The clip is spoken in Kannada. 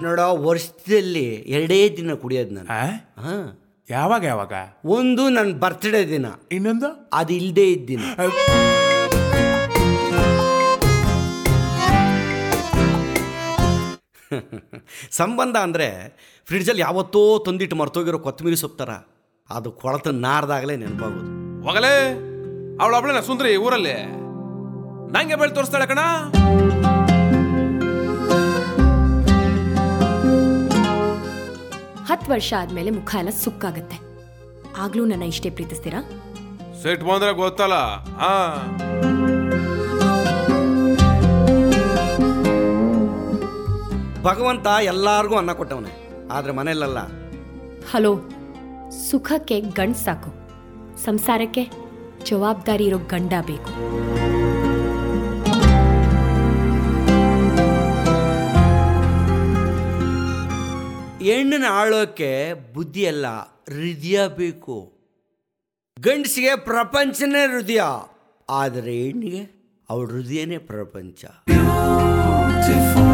ನೋಡೋ ವರ್ಷದಲ್ಲಿ ಎರಡೇ ದಿನ ಕುಡಿಯೋದು ನಾನು ಆ? ಹಾ ಯಾವಾಗ ಯಾವಾಗ ಒಂದು ನನ್ನ ಬರ್ತ್ಡೇ ದಿನ ಇನ್ನೊಂದು ಅದು ಇಲ್ಲದೆ ಇದ್ದಿನ ಸಂಬಂಧ ಅಂದರೆ ಫ್ರಿಡ್ಜಲ್ಲಿ ಯಾವತ್ತೋ ತಂದಿಟ್ಟು ಮರ್ತೋಗಿರೋ ಕೊತ್ತಂಬರಿ ಸೊಪ್ಪು ಥರ ಅದು ಕೊಳತ ನಾರ್ದಾಗಲೇ ನೆನಪಾಗೋದು ಹೋಗಲೇ ಅವಳು ಅವಳೇನ ಸುಂದ್ರಿ ಊರಲ್ಲಿ ನಂಗೆ ಬೆಳೆ ತೋರಿಸ್ತಾಳೆ ಕಣ ಹತ್ತು ವರ್ಷ ಆದ್ಮೇಲೆ ಮುಖ ಎಲ್ಲ ಸುಕ್ಕಾಗತ್ತೆ ಆಗ್ಲೂ ನನ್ನ ಇಷ್ಟೇ ಪ್ರೀತಿಸ್ತೀರಾ ಸೆಟ್ ಬಂದ್ರೆ ಗೊತ್ತಲ್ಲ ಹಾ ಭಗವಂತ ಎಲ್ಲಾರ್ಗೂ ಅನ್ನ ಕೊಟ್ಟವನೆ ಆದರೆ ಮನೆಯಲ್ಲ ಹಲೋ ಸುಖಕ್ಕೆ ಗಂಡ್ ಸಾಕು ಸಂಸಾರಕ್ಕೆ ಜವಾಬ್ದಾರಿ ಇರೋ ಗಂಡ ಬೇಕು ಹೆಣ್ಣನ್ನ ಆಳೋಕ್ಕೆ ಬುದ್ಧಿ ಅಲ್ಲ ಹೃದಯ ಬೇಕು ಗಂಡಸಿಗೆ ಪ್ರಪಂಚನೇ ಹೃದಯ ಆದರೆ ಹೆಣ್ಣಿಗೆ ಅವಳ ಹೃದಯನೇ ಪ್ರಪಂಚ beautiful